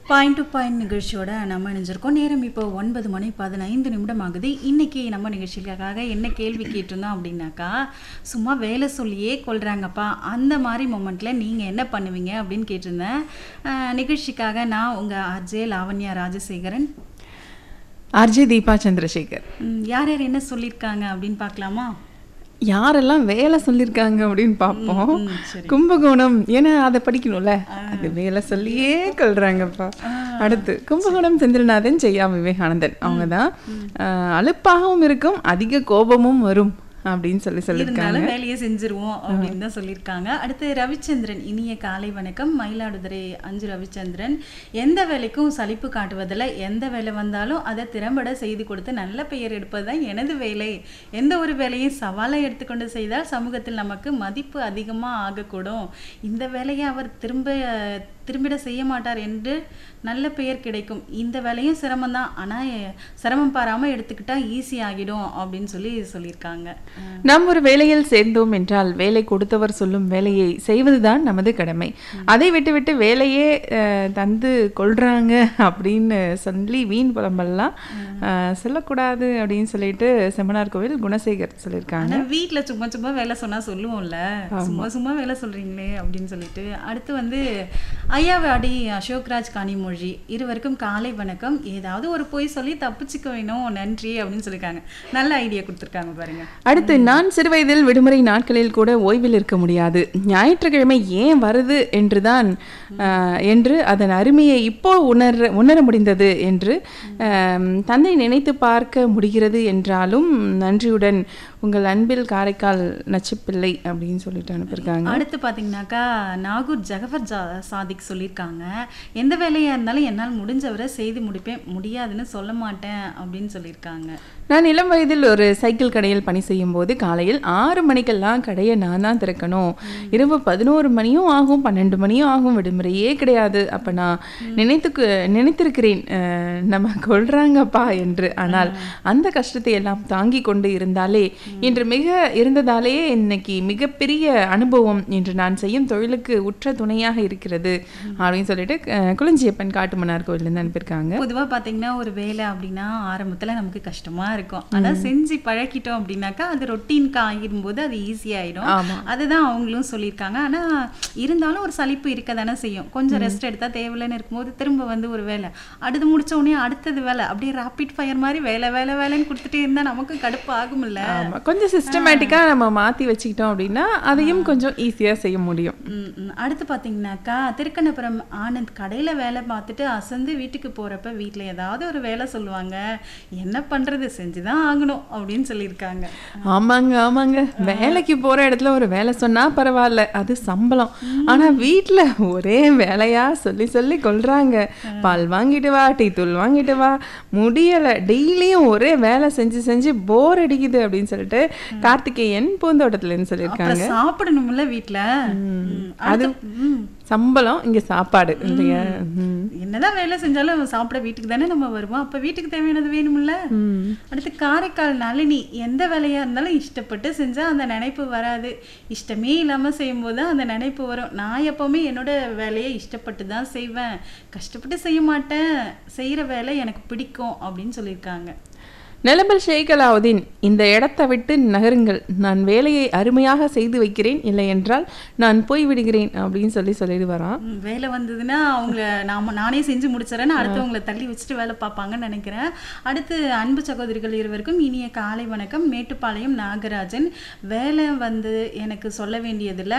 Point to point நிகழ்ச்சியோட நம்ம இணைஞ்சிருக்கோம் நேரம் இப்போ ஒன்பது மணி பதினைந்து நிமிடம் ஆகுது இன்னைக்கு நம்ம நிகழ்ச்சிக்காக என்ன கேள்வி கேட்டிருந்தோம் அப்படின்னாக்கா சும்மா வேலை சொல்லியே கொள்றாங்கப்பா அந்த மாதிரி மொமெண்ட்ல நீங்க என்ன பண்ணுவீங்க அப்படின்னு கேட்டிருந்தேன் அஹ், நிகழ்ச்சிக்காக நான் உங்க அஜே லாவண்யா ராஜசேகரன் ஆர்ஜே தீபா சந்திரசேகர் ம், யார் யார் என்ன சொல்லியிருக்காங்க அப்படின்னு பார்க்கலாமா யாரெல்லாம் வேலை சொல்லியிருக்காங்க அப்படின்னு பார்ப்போம் ம், சரி. கும்பகோணம் ஏன்னா அதை படிக்கணும்ல அது வேலை சொல்லியே கொள்றாங்கப்பா அடுத்து கும்பகோணம் செந்தில்நாதன் ஜெயா விவேகானந்தன் அவங்க தான் அலுப்பாகவும் இருக்கும் அதிக கோபமும் வரும் அப்படின்னு சொல்லி சொல்லியிருக்காங்க இருந்தாலும் வேலையை செஞ்சிருவோம் அப்படின்னு தான் சொல்லியிருக்காங்க அடுத்து ரவிச்சந்திரன் இனிய காலை வணக்கம் மயிலாடுதுறை அஞ்சு ரவிச்சந்திரன் எந்த வேலைக்கும் சலிப்பு காட்டுவதில் எந்த வேலை வந்தாலும் அதை திறம்பட செய்து கொடுத்து நல்ல பெயர் எடுப்பது தான் எனது வேலை எந்த ஒரு வேலையும் சவாலை எடுத்துக்கொண்டு செய்தால் சமூகத்தில் நமக்கு மதிப்பு அதிகமாக ஆகக்கூடும் இந்த வேலையை அவர் திரும்ப திரும்பிட செய்ய மாட்டார் என்று நல்ல பெயர் கிடைக்கும் இந்த வேலையும் சிரமம் தான் ஆனால் சிரமம் பாராமல் எடுத்துக்கிட்டா ஈஸி ஆகிடும் அப்படின்னு சொல்லி சொல்லியிருக்காங்க நாம் ஒரு வேலையில் சேர்ந்தோம் என்றால் வேலை கொடுத்தவர் சொல்லும் வேலையை செய்வதுதான் நமது கடமை அதை விட்டுவிட்டு வேலையே அஹ், தந்து கொள்றாங்க அப்படின்னு சொல்லி வீண் புலம்பெல்லாம் அஹ், சொல்லக்கூடாது அப்படின்னு சொல்லிட்டு செம்மனார் கோவில் குணசேகர் சொல்லியிருக்காங்க ஆனா வீட்ல சும்மா சும்மா வேலை சொன்னா சொல்லுவோம்ல சும்மா சும்மா வேலை சொல்றீங்களே அப்படின்னு சொல்லிட்டு அடுத்து வந்து ஐயாவாடி அசோக்ராஜ் காணிமொழி இருவருக்கும் காலை வணக்கம் ஏதாவது ஒரு பொய் சொல்லி தப்பிச்சுக்க வேணும் நன்றி அப்படின்னு சொல்லியிருக்காங்க நல்ல ஐடியா கொடுத்துருக்காங்க பாருங்க அடுத்து நான் சிறுவயதில் விடுமுறை நாட்களில் கூட ஓய்வில் இருக்க முடியாது ஞாயிற்றுக்கிழமை ஏன் வருது என்றுதான் ஆஹ், என்று அதன் அருமையை இப்போ உணர உணர முடிந்தது என்று ஆம், தந்தை நினைத்து பார்க்க முடிகிறது என்றாலும் நன்றியுடன் உங்கள் அன்பில் காரைக்கால் நச்சுப்பிள்ளை அப்படின்னு சொல்லிட்டு அனுப்பியிருக்காங்க அடுத்து பாத்தீங்கன்னாக்கா நாகூர் ஜகஃபர் ஜா சாதிக் சொல்லியிருக்காங்க எந்த வேலையா இருந்தாலும் என்னால் முடிஞ்சவரை செய்து முடிப்பேன் முடியாதுன்னு சொல்ல மாட்டேன் அப்படின்னு சொல்லியிருக்காங்க நான் இளம் வயதில் ஒரு சைக்கிள் கடையில் பணி செய்யும் போது காலையில் ஆறு மணிக்கெல்லாம் கடையை நான் தான் திறக்கணும் இரவு பதினோரு மணியும் ஆகும் பன்னெண்டு மணியும் ஆகும் விடுமுறையே கிடையாது அப்ப நான் நினைத்துக்கு நினைத்திருக்கிறேன் அஹ், நம்ம கொள்றாங்கப்பா என்று ஆனால் அந்த கஷ்டத்தை எல்லாம் தாங்கி கொண்டு இருந்தாலே இன்று மிக இருந்ததாலே இன்னைக்கு மிகப்பெரிய அனுபவம் இன்று நான் செய்யும் தொழிலுக்கு உற்ற துணையாக இருக்கிறது அப்படின்னு சொல்லிட்டு அஹ், குளஞ்சியப்பன் காட்டுமன்னார் கோயிலேருந்து அனுப்பியிருக்காங்க பொதுவா பாத்தீங்கன்னா ஒரு வேலை அப்படின்னா ஆரம்பத்துல நமக்கு கஷ்டமா இருக்கும் ஆனா செஞ்சு பழக்கிட்டோம் அப்படின்னாக்கா அது ரொட்டீனுக்கு ஆகிடும்போது அது ஈஸி ஆயிடும் ஆமா. அதுதான் அவங்களும் சொல்லியிருக்காங்க ஆனா இருந்தாலும் ஒரு சலிப்பு இருக்க தானே செய்யும் கொஞ்சம் ரெஸ்ட் எடுத்தா தேவையில்லைன்னு இருக்கும்போது திரும்ப வந்து ஒரு வேலை அடுத்து முடிச்ச உடனே அடுத்தது வேலை அப்படியே ராபிட் ஃபயர் மாதிரி வேலை வேலை வேலைன்னு கொடுத்துட்டே இருந்தா நமக்கும் கடுப்பு ஆகும்ல ஆமா கொஞ்சம் சிஸ்டமேட்டிக்கா நம்ம மாத்தி வச்சுக்கிட்டோம் அப்படின்னா அதையும் கொஞ்சம் ஈஸியா செய்ய முடியும் ம், ம். அடுத்து பார்த்தீங்கன்னாக்கா திருக்கண்ணபுரம் ஆனந்த் கடையில் வேலை பார்த்துட்டு அசந்து வீட்டுக்கு போகிறப்ப வீட்டில் ஏதாவது ஒரு வேலை சொல்லுவாங்க என்ன பண்ணுறது செஞ்சு தான் ஆகணும் அப்படின்னு சொல்லியிருக்காங்க ஆமாங்க ஆமாங்க வேலைக்கு போற இடத்துல ஒரு வேலை சொன்னா பரவாயில்ல அது சம்பளம் ஆனா வீட்ல ஒரே வேலையா சொல்லி சொல்லி கொள்றாங்க பால் வாங்கிட்டு வா டீ தூள் வாங்கிட்டு வா முடியல டெய்லியும் ஒரே வேலை செஞ்சு செஞ்சு போர் அடிக்குது அப்படின்னு சொல்லிட்டு கார்த்திகேயன் பூந்தோட்டத்துலன்னு சொல்லியிருக்காங்க அப்புறம் சாப்பிடணும்ல வீட்டில் அது ம். சம்பளம் இங்க சாப்பாடு இல்லையா ம். என்னதான் வேலை செஞ்சாலும் சாப்பிட வீட்டுக்கு தானே நம்ம வருவோம் அப்போ வீட்டுக்கு தேவையானது வேணும்ல அடுத்து காரைக்கால் நளினி எந்த வேலையா இருந்தாலும் இஷ்டப்பட்டு செஞ்சா அந்த நினைப்பு வராது இஷ்டமே இல்லாம செய்யும்போது தான் அந்த நினைப்பு வரும் நான் எப்பவுமே என்னோட வேலையை இஷ்டப்பட்டு தான் செய்வேன் கஷ்டப்பட்டு செய்ய மாட்டேன் செய்யற வேலை எனக்கு பிடிக்கும் அப்படின்னு சொல்லியிருக்காங்க நிலம்பல் ஷேக் அலாவுதீன் இந்த இடத்தை விட்டு நகருங்கள் நான் வேலையை அருமையாக செய்து வைக்கிறேன் இல்லை என்றால் நான் போய் விடுகிறேன் அப்படின்னு சொல்லி சொல்லிட்டு வரான் ம், வேலை வந்ததுன்னா அவங்கள நாம நானே செஞ்சு முடிச்சிடறேன்னு அடுத்தவங்கள தள்ளி வச்சுட்டு வேலை பார்ப்பாங்கன்னு நினைக்கிறேன் அடுத்து அன்பு சகோதரிகள் இருவருக்கும் இனிய காலை வணக்கம் மேட்டுப்பாளையம் நாகராஜன் வேலை வந்து எனக்கு சொல்ல வேண்டியதில்லை